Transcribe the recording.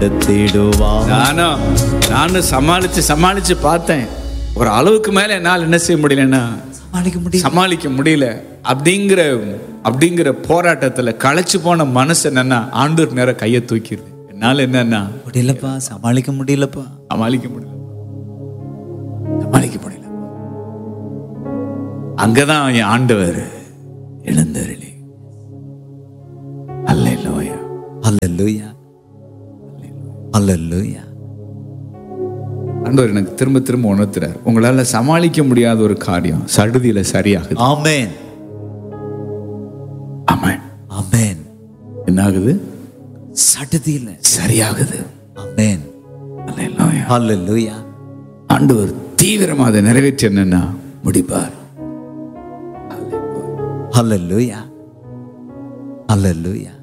நடத்திடுவார் நானும் நானும் சமாளிச்சு சமாளிச்சு பார்த்தேன் ஒரு அளவுக்கு மேல என்னால் என்ன செய்ய முடியலன்னா சமாளிக்க முடியும் சமாளிக்க முடியல அப்படிங்கிற அப்படிங்கிற போராட்டத்துல களைச்சு போன மனசு என்னன்னா ஆண்டூர் நேரம் கையை தூக்கிடுது என்னால என்னன்னா முடியலப்பா சமாளிக்க முடியலப்பா சமாளிக்க முடியல சமாளிக்க முடியல அங்கதான் என் ஆண்டவர் எழுந்தருளி அல்லேலூயா அல்லேலூயா அல்லேலூயா ஆண்டவர் எனக்கு திரும்ப திரும்ப உணர்த்துறார் உங்களால சமாளிக்க முடியாத ஒரு காரியம் சடுதியில சரியாகுது ஆமென் ஆமாம் ஆமென் என்ன ஆகுது சடுதியில சரியாகுது ஆமென் அல்லேலூயா அல்லேலூயா ஆண்டவர் தீவிரமா அதை நிறைவேற்றி என்னன்னா முடிப்பார் அல்லேலூயா அல்லேலூயா